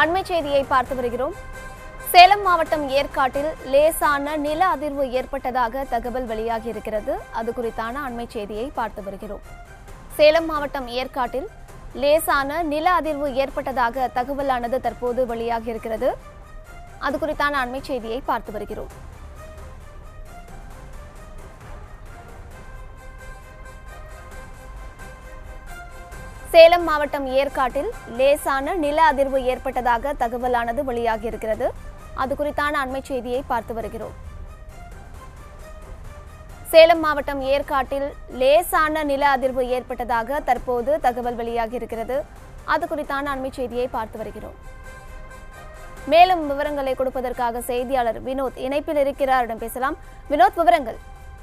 அண்மை செய்தியை பார்த்து வருகிறோம் சேலம் மாவட்டம் ஏற்காட்டில் லேசான நில அதிர்வு ஏற்பட்டதாக தகவல் வெளியாகி இருக்கிறது அது குறித்தான அண்மை செய்தியை பார்த்து வருகிறோம் சேலம் மாவட்டம் ஏற்காட்டில் லேசான நில அதிர்வு ஏற்பட்டதாக தகவலானது தற்போது வெளியாகி இருக்கிறது அது குறித்தான அண்மை செய்தியை பார்த்து வருகிறோம் சேலம் மாவட்டம் ஏற்காட்டில் லேசான நில அதிர்வு ஏற்பட்டதாக தகவலானது வெளியாகி இருக்கிறது அது குறித்தான அண்மை செய்தியை பார்த்து வருகிறோம் சேலம் மாவட்டம் ஏற்காட்டில் லேசான நில அதிர்வு ஏற்பட்டதாக தற்போது தகவல் வெளியாகி இருக்கிறது அது குறித்தான அண்மை செய்தியை பார்த்து வருகிறோம் மேலும் விவரங்களை கொடுப்பதற்காக செய்தியாளர் வினோத் இணைப்பில் இருக்கிறார் அவரிடம் பேசலாம் வினோத் விவரங்கள்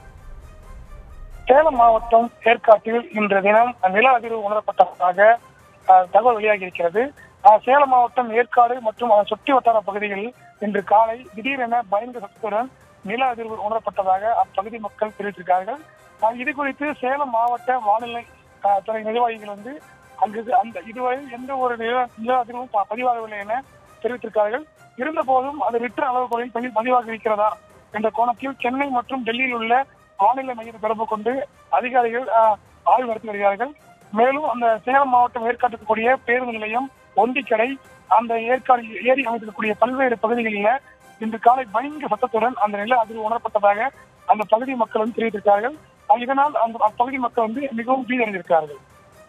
சேலம் மாவட்டம் ஏற்காட்டில் இன்று தினம் நில அதிர்வு உணரப்பட்டதாக அஹ், தகவல் வெளியாகி இருக்கிறது அஹ், சேலம் மாவட்டம் ஏற்காடு மற்றும் அதன் சுற்றி வட்டார பகுதிகளில் இன்று காலை திடீரென பயந்த சத்தத்துடன் நில அதிர்வு உணரப்பட்டதாக அப்பகுதி மக்கள் தெரிவித்திருக்கிறார்கள் அஹ், இது குறித்து சேலம் மாவட்ட வானிலை அஹ், துறை நிர்வாகிகள் வந்து அங்கு அந்த இதுவரை எந்த ஒரு நில நில அதிர்வும் ப- பதிவாகவில்லை என தெரிவித்திருக்கிறார்கள் இருந்த போதும் அது ரிட்டர் அளவுகளில் பதிவு பதிவாகி இருக்கிறதா என்ற கோணத்தில் சென்னை மற்றும் டெல்லியில் உள்ள வானிலை மையத்தை தொடர்பு கொண்டு அதிகாரிகள் ஆஹ், ஆய்வு நடத்தி வருகிறார்கள் மேலும் அந்த சேலம் மாவட்டம் ஏற்காட்டுக்கூடிய பேருந்து நிலையம் ஒண்டிக்கடை அந்த ஏற்காடு ஏரி அமைந்திருக்கக்கூடிய பல்வேறு பகுதிகளில் இன்று காலை பயங்கர சத்தத்துடன் அந்த நில அதிர்வு உணரப்பட்டதாக அந்த பகுதி மக்கள் வந்து தெரிவித்திருக்கிறார்கள் ஆஹ், இதனால் அந்த அப்பகுதி மக்கள் வந்து மிகவும் பீதி அடைந்திருக்கிறார்கள்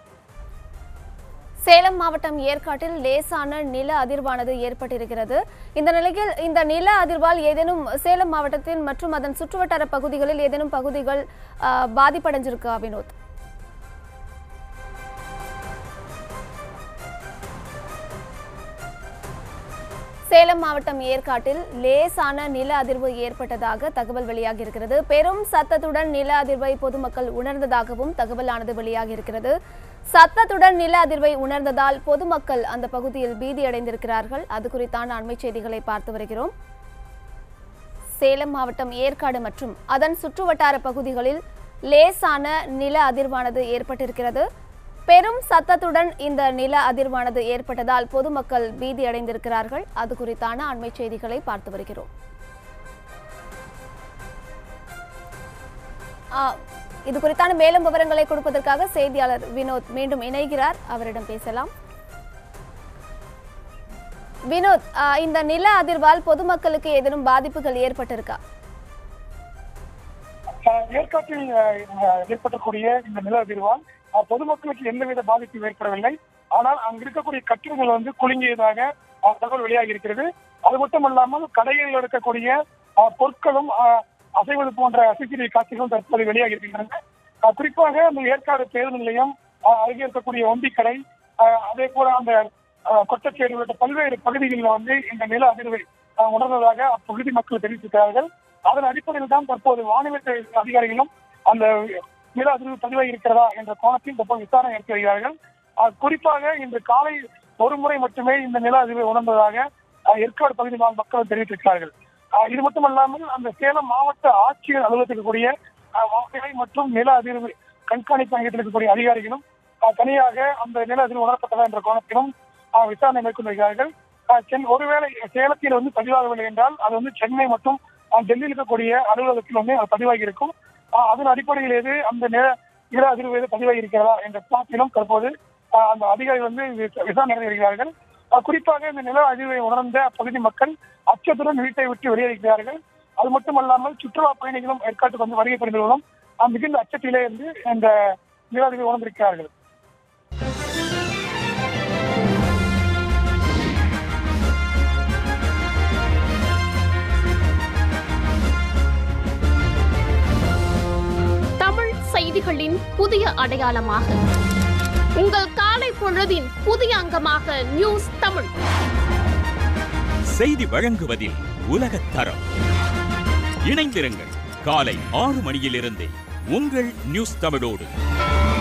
சேலம் மாவட்டம் ஏற்காட்டில் லேசான நில அதிர்வானது ஏற்பட்டிருக்கிறது இந்த நிலையில் இந்த நில அதிர்வால் ஏதேனும் சேலம் மாவட்டத்தின் மற்றும் அதன் சுற்றுவட்டார பகுதிகளில் ஏதேனும் பகுதிகள் ஆஹ், பாதிப்படைஞ்சிருக்கா வினோத் சேலம் மாவட்டம் ஏற்காட்டில் லேசான நில அதிர்வு ஏற்பட்டதாக தகவல் வெளியாகி இருக்கிறது பெரும் சத்தத்துடன் நில அதிர்வை பொதுமக்கள் உணர்ந்ததாகவும் தகவலானது வெளியாகி இருக்கிறது சத்தத்துடன் நில அதிர்வை உணர்ந்ததால் பொதுமக்கள் அந்த பகுதியில் பீதியடைந்திருக்கிறார்கள் அது குறித்தான அண்மை செய்திகளை பார்த்து வருகிறோம் சேலம் மாவட்டம் ஏற்காடு மற்றும் அதன் சுற்றுவட்டார பகுதிகளில் லேசான நில அதிர்வானது ஏற்பட்டிருக்கிறது பெரும் சத்தத்துடன் இந்த நில அதிர்வானது ஏற்பட்டதால் பொதுமக்கள் பீதி அடைந்திருக்கிறார்கள் அது குறித்தான அண்மை செய்திகளை பார்த்து வருகிறோம் ஆ, இது குறித்தான மேலும் விவரங்களை கொடுப்பதற்காக செய்தியாளர் வினோத் மீண்டும் இணைகிறார் அவரிடம் பேசலாம் வினோத் ஆ, இந்த நில அதிர்வால் பொதுமக்களுக்கு ஏதேனும் பாதிப்புகள் ஏற்பட்டிருக்கா ஆஹ், ஏற்காட்டில் ஆஹ், ஆஹ், ஏற்பட்டக்கூடிய இந்த நில அதிர்வால் ஆஹ், பொதுமக்களுக்கு எந்தவித பாதிப்பும் ஏற்படவில்லை ஆனால் அங்கு இருக்கக்கூடிய கட்டிடங்கள் வந்து குலுங்கியதாக ஆஹ், தகவல் வெளியாகி இருக்கிறது அது மட்டுமல்லாமல் கடைகளில் இருக்கக்கூடிய ஆஹ், பொருட்களும் ஆஹ், அசைவது போன்ற சிசிடிவி காட்சிகளும் தற்போது வெளியாகி இருக்கின்றன ஆஹ், குறிப்பாக அந்த ஏற்காடு பேருந்து நிலையம் ஆஹ், அருகே இருக்கக்கூடிய ஒண்டிக்கடை ஆஹ், அதே போல அந்த ஆஹ், கொட்டச்சேரி உள்ளிட்ட பல்வேறு பகுதிகளில் வந்து இந்த நில அதிர்வை ஆஹ், உணர்ந்ததாக அப்பகுதி மக்கள் தெரிவித்திருக்கிறார்கள் அதன் அடிப்படையில் தான் தற்போது வானிலை துறை அதிகாரிகளும் அந்த நில அதிர்வு பதிவாகி இருக்கிறதா என்ற கோணத்தில் தற்போது விசாரணை நடத்தி வருகிறார்கள் ஆஹ், குறிப்பாக இன்று காலை ஒரு முறை மட்டுமே இந்த நில அதிர்வை உணர்ந்ததாக ஆஹ், ஏற்காடு பகுதி வாழ் மக்கள் தெரிவித்திருக்கிறார்கள் ஆஹ், இது மட்டுமல்லாமல் அந்த சேலம் மாவட்ட ஆட்சியர் அலுவலகத்தில் இருக்கக்கூடிய ஆஹ், வானிலை மற்றும் நில அதிர்வு கண்காணிப்பு மையத்தில் இருக்கக்கூடிய அதிகாரிகளும் ஆஹ், தனியாக அந்த நில அதிர்வு உணரப்பட்டதா என்ற கோணத்திலும் ஆஹ், விசாரணை மேற்கொண்டு வருகிறார்கள் ஆஹ், சென்- ஒருவேளை சேலத்தில் வந்து பதிவாகவில்லை என்றால் அது வந்து சென்னை மற்றும் ஆஹ், டெல்லியில் இருக்கக்கூடிய அலுவலகத்தில் வந்து அது பதிவாகி இருக்கும் ஆஹ், அதன் அடிப்படையில் எது அந்த நில நில அதிர்வு எது பதிவாகி இருக்கிறதா என்ற கோணத்திலும் தற்போது ஆஹ், அந்த அதிகாரிகள் வந்து விச- விசாரணை நடத்தி வருகிறார்கள் ஆஹ், குறிப்பாக இந்த நில அதிர்வை உணர்ந்த அப்பகுதி மக்கள் அச்சத்துடன் வீட்டை விட்டு வெளியேறுகிறார்கள் அது மட்டுமல்லாமல் சுற்றுலா பயணிகளும் ஏற்காட்டுக்கு வந்து வருகை புரிந்தவர்களும் ஆஹ், மிகுந்த அச்சத்திலே இருந்து இந்த நில அதிர்வை உணர்ந்திருக்கிறார்கள் தமிழ் செய்திகளின் புதிய அடையாளமாக உங்கள் காலை பொழுதின் புதிய அங்கமாக நியூஸ் தமிழ் செய்தி வழங்குவதில் உலகத் தரம் இணைந்திருங்கள் காலை ஆறு மணியிலிருந்தே உங்கள் நியூஸ் தமிழோடு